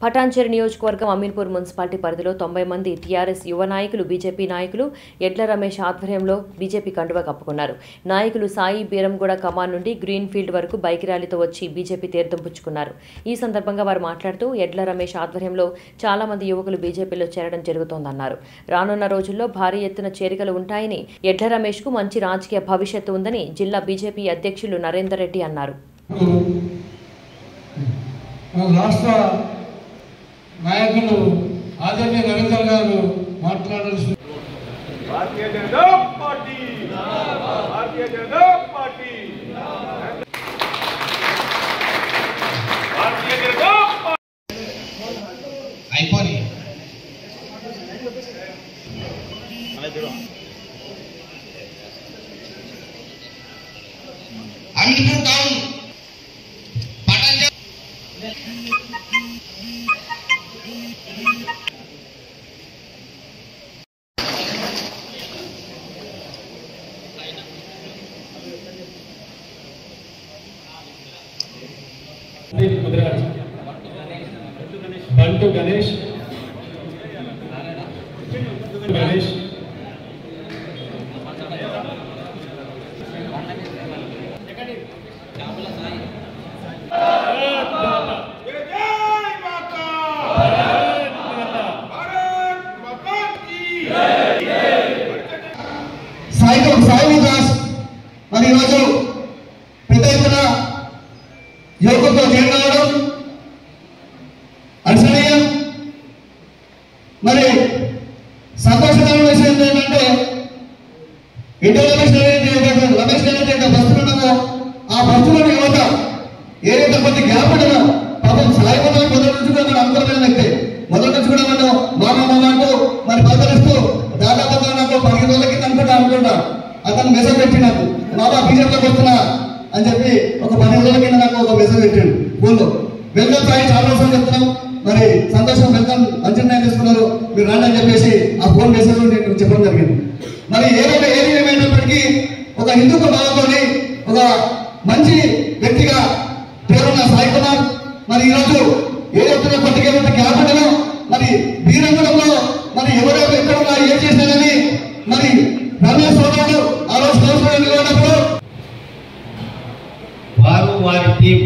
పటాన్చెరు నియోజకవర్గం అమీన్పూర్ మున్సిపాలిటీ పరిధిలో తొంభై మంది టీఆర్ఎస్ యువ నాయకులు బీజేపీ నాయకులు ఎడ్ల రమేష్ ఆధ్వర్యంలో బీజేపీ కండువా కప్పుకున్నారు నాయకులు సాయి బీరంగూడ కమాన్ నుండి గ్రీన్ ఫీల్డ్ వరకు బైక్ ర్యాలీతో వచ్చి బీజేపీ తీర్థం పుచ్చుకున్నారు ఈ సందర్భంగా వారు మాట్లాడుతూ ఎడ్ల రమేష్ ఆధ్వర్యంలో చాలా మంది యువకులు బీజేపీలో చేరడం జరుగుతోందన్నారు రానున్న రోజుల్లో భారీ ఎత్తున చేరికలు ఉంటాయని ఎడ్ల రమేష్ కు మంచి రాజకీయ భవిష్యత్తు ఉందని జిల్లా బీజేపీ అధ్యక్షులు నరేందర్ రెడ్డి అన్నారు మన రాష్ట్ర నాయకులు ఆచార్య నరేందర్ గారు మాట్లాడాల్సి भारतीय जनता पार्टी भारतीय जनता पार्टी भारतीय जनता पार्टी అయిపోయి అమీర్పూర్ టౌన్ పటాన్చెరు ముద్రరాజ్ బంటు గణేష్ గణేష్ जय जय माता भारत माता की సాయితో సాయి దాస్ మరి ఈరోజు పెద్ద ఎత్తున యువకులతో చేరి రావడం అర్చనీయం మరి సంతోషకరమైన విషయం ఏంటంటే ఇంటి రమేష్ ఏదైతే రమేష్ ఏదైతే బస్సులు ఉన్నామో ఆ బస్సులోని యువత ఏదైతే కొద్ది గ్యాప్ ఉండదో పాపం సాయి మొదలు మొదటి నుంచి కూడా మన అందరమైన వ్యక్తి మొదటి నుంచి కూడా మనం మామ మామ అంటూ మరి పలకరిస్తూ దాదాపుగా నాకు పదిహేను రోజుల కింద అనుకుంటా అనుకుంటా అతను మెసేజ్ పెట్టి నాకు బాబా బీజేపీలోకి వస్తున్నా అని చెప్పి ఒక పదిహేను రోజుల కింద నాకు ఒక మెసేజ్ పెట్టాడు ఫోన్లో వెల్కమ్ సాయి చాలా రోజులు చెప్తున్నాం మరి సంతోషం వెల్కమ్ మంచి నిర్ణయం తీసుకున్నారు మీరు రండి అని చెప్పేసి ఆ ఫోన్ మెసేజ్ నేను చెప్పడం జరిగింది మరి ఏదైనా ఏది ఏమైనప్పటికీ ఒక హిందూ భావంతోని ఒక మంచి వ్యక్తిగా పేరున్న సాయి కుమార్ మరి ఈరోజు ఏదైతే కొద్దిగా క్యాబినెట్లో మరి వీరంగంలో మరి ఎవరెవరు ఎక్కడ ఉన్నా ఏం చేశారని మరి రమేష్ సోదరుడు ఆ రోజు కౌన్సిలర్ నిలబడినప్పుడు వారు వారి టీం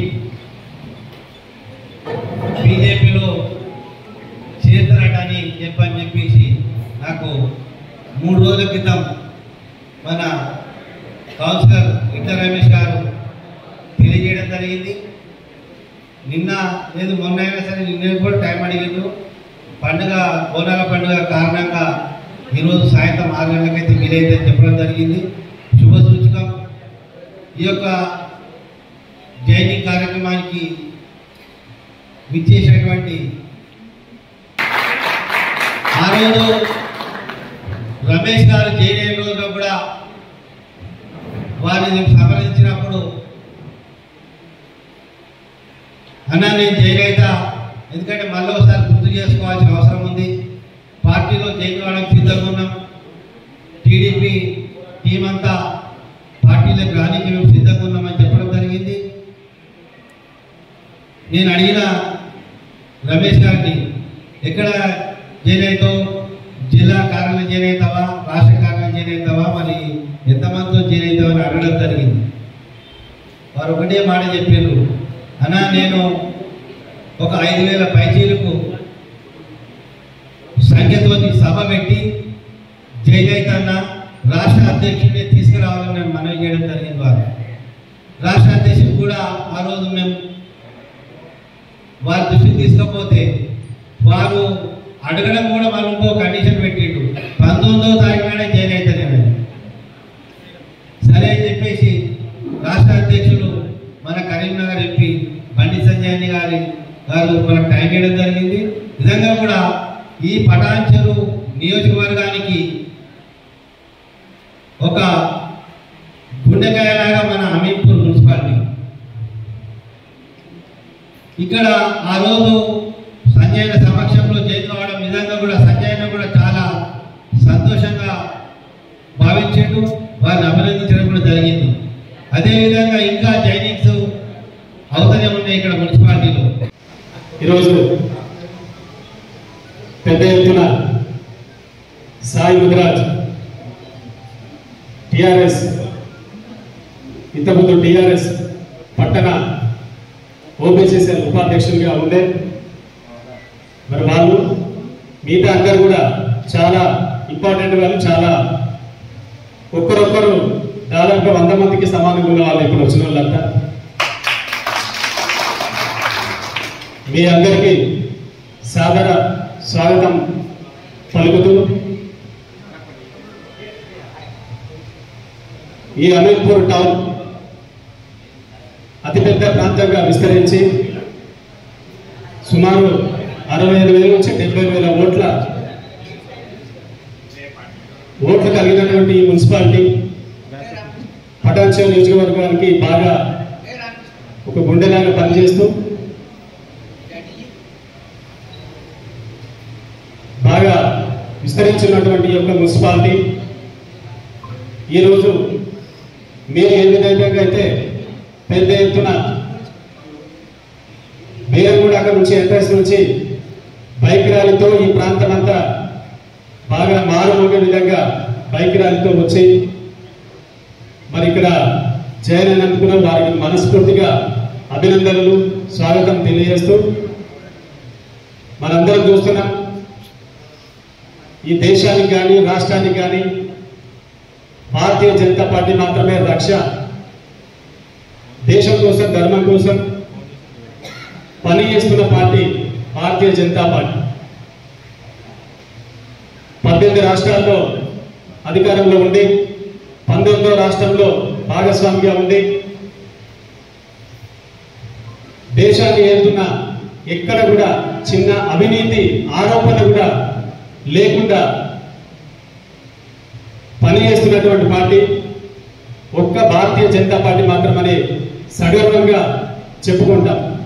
బీజేపీలో చేరుతారటని చెప్పని చెప్పేసి నాకు మూడు రోజుల క్రితం మన కౌన్సిలర్ ఇట్ల రమేష్ గారు తెలియజేయడం జరిగింది నిన్న లేదు మొన్న అయినా సరే నిన్న కూడా టైం అడిగిండు పండుగ బోనాల పండుగ కారణంగా ఈరోజు సాయంత్రం ఆరు గంటలకైతే వీలైతే చెప్పడం జరిగింది శుభ సూచకం ఈ యొక్క జైనింగ్ కార్యక్రమానికి విచ్చేసినటువంటి ఆ రోజు రమేష్ గారు జైన్ అయిన రోజున కూడా వారిని సంప్రదించినప్పుడు అన్న నేను జైన్ అవుతా ఎందుకంటే మళ్ళీ ఒకసారి గుర్తు చేసుకోవాల్సిన అవసరం ఉంది పార్టీలో జైన్ కావడానికి సిద్ధంగా ఉన్నాం టీడీపీ టీం అంతా పార్టీలకు రానికి మేము సిద్ధంగా ఉన్నామని చెప్పడం జరిగింది నేను అడిగిన రమేష్ గారిని ఎక్కడ జాయిన్ అవుతావు జిల్లా కార్యాలయం జాయిన్ అవుతావా రాష్ట్ర కార్యాలయం జాయిన్ అవుతావా మరి ఎంతమందితో జాయిన్ అవుతావా అని అడగడం జరిగింది వారు ఒకటే మాట చెప్పారు అన్నా నేను ఒక ఐదు వేల పైచీలకు సంఖ్యతో సభ పెట్టి జయలలితన్న రాష్ట్ర అధ్యక్షుడిని తీసుకురావాలని నేను మనవి చేయడం జరిగింది వారు రాష్ట్ర అధ్యక్షుడు కూడా ఆ రోజు మేము వారి దృష్టికి తీసుకపోతే వారు అడగడం కూడా వాళ్ళు ఇంకో కండిషన్ పెట్టిండు పంతొమ్మిదవ తారీఖు నాడే జైలు అవుతానే సరే అని చెప్పేసి రాష్ట్ర అధ్యక్షులు మన కరీంనగర్ ఎంపీ బండి సంజయ్ గారి గారు మనకు టైం ఇవ్వడం జరిగింది నిజంగా కూడా ఈ పటాన్చెరు నియోజకవర్గానికి ఒక గుండెకాయలాగా మన అమీన్పూర్ మున్సిపాలిటీ ఇక్కడ ఆ రోజు సంజయ్ సమక్షంలో జైలు కావడం నిజంగా కూడా సంజయ్ కూడా చాలా సంతోషంగా భావించాడు వారిని అభినందించడం కూడా జరిగింది అదేవిధంగా ఇంకా జైనిక్స్ అవతలే ఉన్నాయి ఇక్కడ మున్సిపాలిటీలో ఈరోజు పెద్ద ఎత్తున సాయి ముదిరాజ్ టిఆర్ఎస్ ఇంతకుముందు టిఆర్ఎస్ పట్టణ ఓబీసీసీఎల్ ఉపాధ్యక్షులుగా ఉండే మరి వాళ్ళు మిగతా అందరు కూడా చాలా ఇంపార్టెంట్ వాళ్ళు చాలా ఒక్కరొక్కరు దాదాపు వంద మందికి సమానంగా ఉన్న వాళ్ళు ఇప్పుడు వచ్చిన వాళ్ళంతా మీ అందరికీ సాదర స్వాగతం పలుకుతూ ఈ అమీర్పూర్ టౌన్ అతిపెద్ద ప్రాంతంగా విస్తరించి సుమారు అరవై ఐదు వేల నుంచి డెబ్బై వేల ఓట్ల ఓట్లు కలిగినటువంటి ఈ మున్సిపాలిటీ పటాన్చేరు నియోజకవర్గానికి బాగా ఒక గుండెలాగా పనిచేస్తూ బాగా విస్తరించినటువంటి ఈ యొక్క మున్సిపాలిటీ ఈరోజు మీరు ఏ విధంగా అయితే పెద్ద ఎత్తున బేరంగూడ అక్కడ నుంచి ఎంట్రన్స్ నుంచి బైక్ ర్యాలీతో ఈ ప్రాంతం అంతా బాగా మారుమోగే విధంగా బైక్ ర్యాలీతో వచ్చి మరి ఇక్కడ జైన్ అయినందుకు వారికి మనస్ఫూర్తిగా అభినందనలు స్వాగతం తెలియజేస్తూ మనందరం చూస్తున్నాం ఈ దేశానికి కానీ రాష్ట్రానికి కానీ భారతీయ జనతా పార్టీ మాత్రమే రక్ష దేశం కోసం ధర్మం కోసం పని చేస్తున్న పార్టీ భారతీయ జనతా పార్టీ పద్దెనిమిది రాష్ట్రాల్లో అధికారంలో ఉండి పంతొమ్మిదో రాష్ట్రంలో భాగస్వామిగా ఉండి దేశాన్ని ఏలుతున్న ఎక్కడ కూడా చిన్న అవినీతి ఆరోపణ కూడా లేకుండా పనిచేస్తున్నటువంటి పార్టీ ఒక్క భారతీయ జనతా పార్టీ మాత్రమని సగర్వంగా చెప్పుకుంటాం